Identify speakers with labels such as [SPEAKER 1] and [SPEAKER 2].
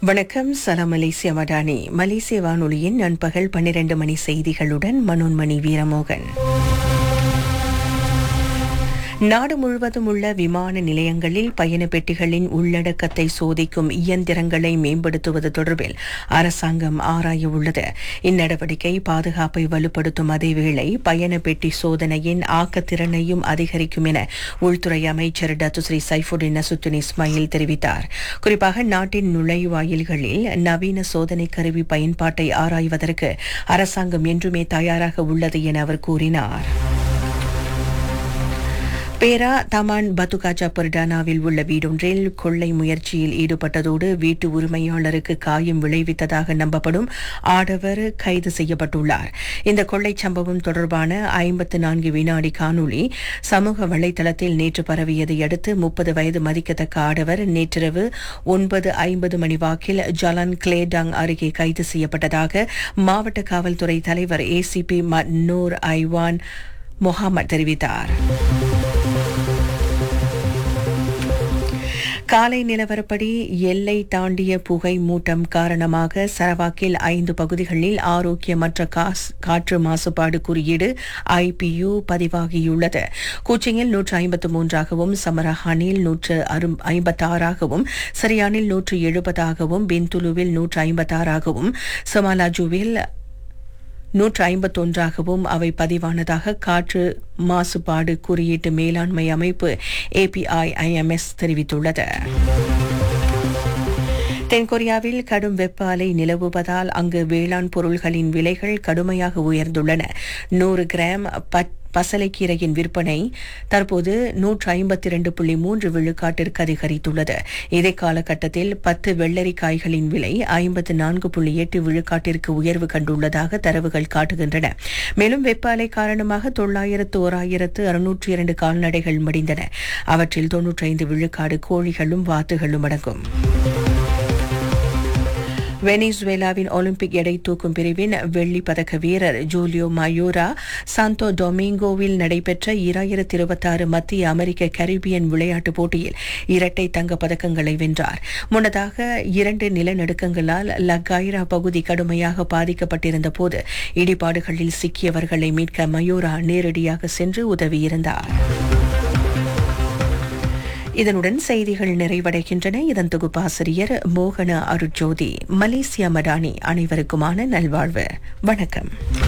[SPEAKER 1] வணக்கம் சலாம் மலேசிய மடானி மலேசிய வானொலியின் நண்பகல் பன்னிரண்டு மணி செய்திகளுடன் மனோன்மணி வீரமோகன் நாடு முழுவதும் உள்ள விமான நிலையங்களில் பயண பெட்டிகளின் உள்ளடக்கத்தை சோதிக்கும் இயந்திரங்களை மேம்படுத்துவது தொடர்பில் அரசாங்கம் ஆராய உள்ளது இந்நடவடிக்கை பாதுகாப்பை வலுப்படுத்தும் அதேவேளை பயண பெட்டி சோதனையின் ஆக்கத்திறனையும் அதிகரிக்கும் என உள்துறை அமைச்சர் டத்துஸ்ரீ சைஃபுடின் நசுத்துன் இஸ்மாயில் தெரிவித்தார் குறிப்பாக நாட்டின் நுழைவாயில்களில் நவீன சோதனை கருவி பயன்பாட்டை ஆராய்வதற்கு அரசாங்கம் என்றுமே தயாராக உள்ளது என அவர் கூறினார் பேரா தமான் பத்துகாச்சா பர்டானாவில் உள்ள வீடொன்றில் கொள்ளை முயற்சியில் ஈடுபட்டதோடு வீட்டு உரிமையாளருக்கு காயம் விளைவித்ததாக நம்பப்படும் ஆடவர் கைது செய்யப்பட்டுள்ளார் இந்த கொள்ளைச் சம்பவம் தொடர்பான ஐம்பத்து நான்கு வினாடி காணொளி சமூக வலைதளத்தில் நேற்று பரவியதை அடுத்து முப்பது வயது மதிக்கத்தக்க ஆடவர் நேற்றிரவு ஒன்பது ஐம்பது மணி வாக்கில் ஜலான் கிளேடாங் அருகே கைது செய்யப்பட்டதாக மாவட்ட காவல்துறை தலைவர் ஏசிபி மன்னூர் ஐவான் முகமது தெரிவித்தார் காலை நிலவரப்படி எல்லை தாண்டிய புகை மூட்டம் காரணமாக சரவாக்கில் ஐந்து பகுதிகளில் ஆரோக்கியமற்ற காஸ்- காற்று மாசுபாடு குறியீடு ஐபியு பதிவாகியுள்ளது கூச்சிங்கில் நூற்று ஐம்பத்து மூன்றாகவும் சமரஹானில் நூற்று அரும் ஐம்பத்தாறாகவும் சரியானில் நூற்று எழுபதாகவும் பிந்துலுவில் நூற்று ஐம்பத்தாறாகவும் சமாலாஜுவில் நூற்று ஐம்பத்தொன்றாகவும் அவை பதிவானதாக காற்று மாசுபாடு குறியீட்டு மேலாண்மை அமைப்பு ஏபிஐ ஐஎம்எஸ் தெரிவித்துள்ளது தென்கொரியாவில் கடும் வெப்ப அலை நிலவுவதால் அங்கு வேளாண் பொருள்களின் விலைகள் கடுமையாக உயர்ந்துள்ளன நூறு கிராம் பட் பசலைக்கீரையின் விற்பனை தற்போது நூற்று ஐம்பத்தி இரண்டு புள்ளி மூன்று விழுக்காட்டிற்கு அதிகரித்துள்ளது இதே காலகட்டத்தில் பத்து வெள்ளரிக்காய்களின் விலை ஐம்பத்து நான்கு புள்ளி எட்டு விழுக்காட்டிற்கு உயர்வு கண்டுள்ளதாக தரவுகள் காட்டுகின்றன மேலும் வெப்ப அலை காரணமாக தொள்ளாயிரத்து ஓராயிரத்து அறுநூற்றி இரண்டு கால்நடைகள் மடிந்தன அவற்றில் தொன்னூற்றி ஐந்து விழுக்காடு கோழிகளும் வாத்துகளும் அடங்கும் வெனிசுவேலாவின் ஒலிம்பிக் எடை தூக்கும் பிரிவின் வெள்ளி பதக்க வீரர் ஜூலியோ மயூரா சாந்தோ டொமிங்கோவில் நடைபெற்ற இராயிரத்தி இருபத்தாறு மத்திய அமெரிக்க கரிபியன் விளையாட்டுப் போட்டியில் இரட்டை தங்கப் பதக்கங்களை வென்றார் முன்னதாக இரண்டு நிலநடுக்கங்களால் லக்காயிரா பகுதி கடுமையாக பாதிக்கப்பட்டிருந்த போது இடிபாடுகளில் சிக்கியவர்களை மீட்க மயூரா நேரடியாக சென்று உதவியிருந்தார் இதனுடன் செய்திகள் நிறைவடைகின்றன இதன் தொகுப்பாசிரியர் மோகன அருட்ஜோதி மலேசியா மடானி அனைவருக்குமான நல்வாழ்வு வணக்கம்